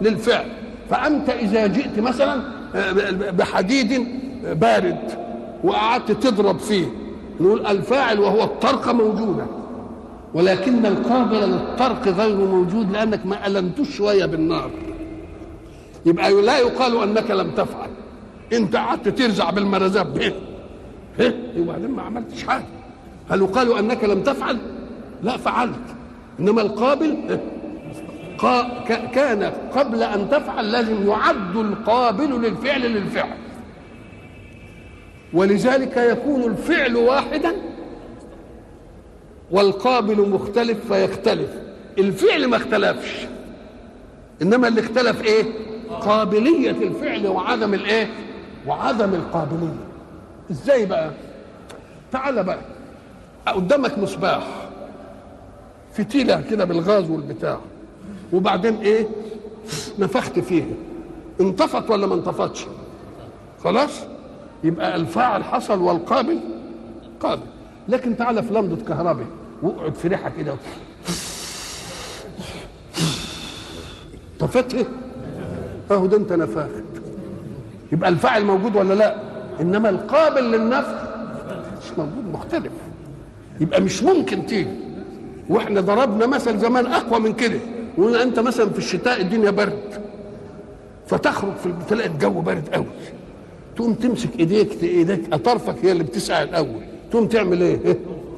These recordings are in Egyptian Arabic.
للفعل فانت اذا جئت مثلا بحديد بارد وقعدت تضرب فيه نقول الفاعل وهو الطرق موجوده ولكن القابل للطرق غير موجود لانك ما المتوش شويه بالنار يبقى لا يقال انك لم تفعل انت قعدت ترزع بالمرزاب به وبعدين ما عملتش حاجه هل يقال انك لم تفعل لا فعلت انما القابل قا كان قبل ان تفعل لازم يعد القابل للفعل للفعل ولذلك يكون الفعل واحدا والقابل مختلف فيختلف الفعل ما اختلفش انما اللي اختلف ايه قابليه الفعل وعدم الايه وعدم القابليه ازاي بقى تعال بقى قدامك مصباح فتيله كده بالغاز والبتاع وبعدين ايه نفخت فيها انطفت ولا ما انطفتش خلاص يبقى الفاعل حصل والقابل قابل لكن تعالى في لمضة كهرباء واقعد في ريحة كده طفتها اهو ده انت نفخت يبقى الفاعل موجود ولا لا انما القابل للنفخ مش موجود مختلف يبقى مش ممكن تيجي واحنا ضربنا مثل زمان اقوى من كده وقلنا انت مثلا في الشتاء الدنيا برد فتخرج في تلاقي الجو بارد قوي تقوم تمسك ايديك ايديك اطرفك هي اللي بتسعى الاول تقوم تعمل ايه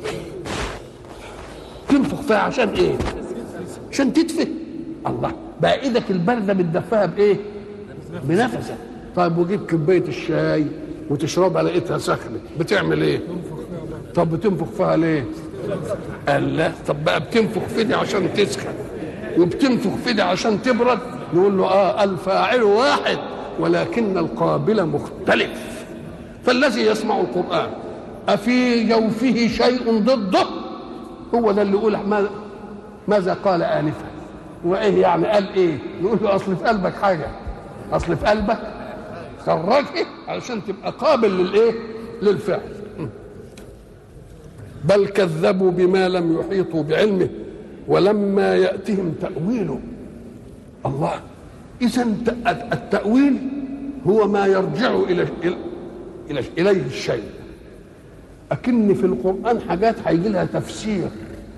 تنفخ فيها عشان ايه عشان تدفي الله بقى ايدك البارده بتدفها بايه بنفسك طيب وجيب كوبايه الشاي وتشربها لقيتها سخنه بتعمل ايه طب بتنفخ فيها ليه قال لا طب بقى بتنفخ في دي عشان تسخن وبتنفخ في دي عشان تبرد نقول له اه الفاعل واحد ولكن القابل مختلف فالذي يسمع القرآن أفي جوفه شيء ضده هو ده اللي يقول ماذا قال آنفا وإيه يعني قال إيه نقول له أصل في قلبك حاجة أصل في قلبك خرجه علشان تبقى قابل للإيه للفعل بل كذبوا بما لم يحيطوا بعلمه ولما يأتهم تأويله الله إذا التأويل هو ما يرجع إلى إلى إليه الشيء أكن في القرآن حاجات هيجي لها تفسير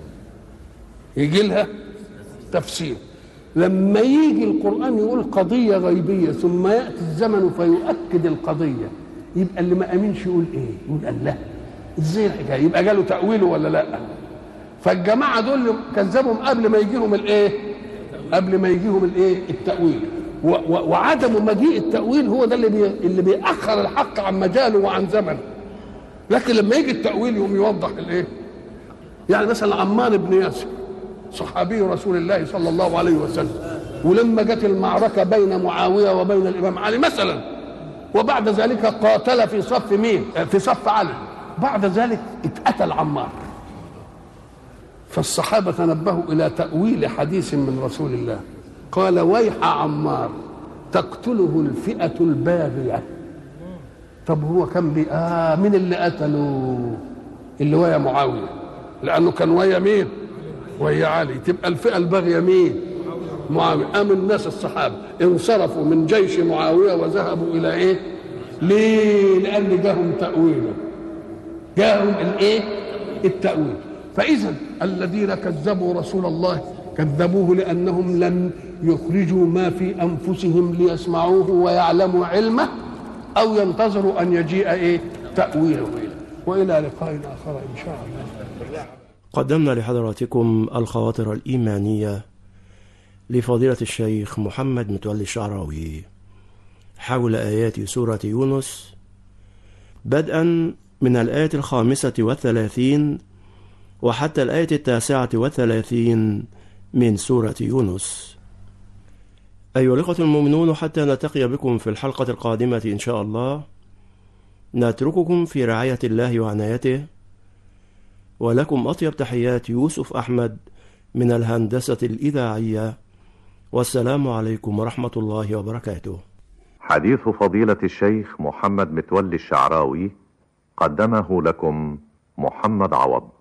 يجي لها تفسير لما يجي القرآن يقول قضية غيبية ثم يأتي الزمن فيؤكد القضية يبقى اللي ما أمنش يقول إيه؟ يقول الله إزاي الحكاية؟ يبقى جاله تأويله ولا لأ؟ فالجماعة دول كذبهم قبل ما يجيهم الإيه؟ قبل ما يجيهم الإيه؟ التأويل وعدم مجيء التأويل هو ده اللي بي... اللي بيأخر الحق عن مجاله وعن زمنه لكن لما يجي التأويل يقوم يوضح الايه يعني مثلا عمار بن ياسر صحابي رسول الله صلى الله عليه وسلم ولما جت المعركة بين معاوية وبين الإمام علي مثلا وبعد ذلك قاتل في صف مين في صف علي بعد ذلك اتقتل عمار فالصحابة تنبهوا إلى تأويل حديث من رسول الله قال ويح عمار تقتله الفئة الباغية طب هو كان بي آه مين اللي قتله اللي ويا معاوية لأنه كان ويا مين ويا علي تبقى الفئة الباغية مين معاوية قام الناس الصحابة انصرفوا من جيش معاوية وذهبوا إلى إيه ليه لأن جاهم تأويله جاهم الإيه التأويل فإذا الذين كذبوا رسول الله كذبوه لأنهم لم يخرجوا ما في أنفسهم ليسمعوه ويعلموا علمه أو ينتظروا أن يجيء إيه تأويله وإلى لقاء آخر إن شاء الله قدمنا لحضراتكم الخواطر الإيمانية لفضيلة الشيخ محمد متولي الشعراوي حول آيات سورة يونس بدءا من الآية الخامسة والثلاثين وحتى الآية التاسعة والثلاثين من سورة يونس أيها الإخوة المؤمنون حتى نلتقي بكم في الحلقة القادمة إن شاء الله نترككم في رعاية الله وعنايته ولكم أطيب تحيات يوسف أحمد من الهندسة الإذاعية والسلام عليكم ورحمة الله وبركاته حديث فضيلة الشيخ محمد متولي الشعراوي قدمه لكم محمد عوض